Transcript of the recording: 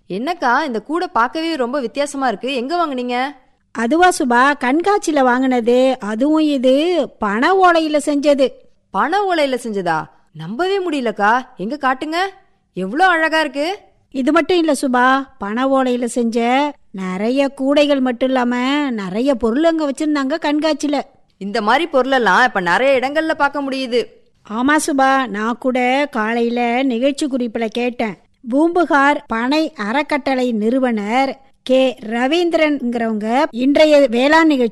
என்னக்கா இந்த கூடை பார்க்கவே ரொம்ப வித்தியாசமா இருக்கு எங்க வாங்குனீங்க அதுவா சுபா கண்காட்சியில வாங்கினது அதுவும் இது பண ஓலையில செஞ்சது பண ஓலையில செஞ்சதா நம்பவே முடியலக்கா எங்க காட்டுங்க எவ்வளோ அழகா இருக்கு இது மட்டும் இல்ல சுபா பண ஓலையில செஞ்ச நிறைய கூடைகள் மட்டும் இல்லாம நிறைய பொருள் அங்க வச்சிருந்தாங்க கண்காட்சியில இந்த மாதிரி பொருளெல்லாம் இப்ப நிறைய இடங்கள்ல பார்க்க முடியுது ஆமா சுபா நான் கூட காலையில நிகழ்ச்சி குறிப்புல கேட்டேன் பூம்புகார் பனை அறக்கட்டளை நிறுவனர் கே ரவீந்திரன்ங்கிறவங்க இன்றைய வேளாண் நிகழ்ச்சி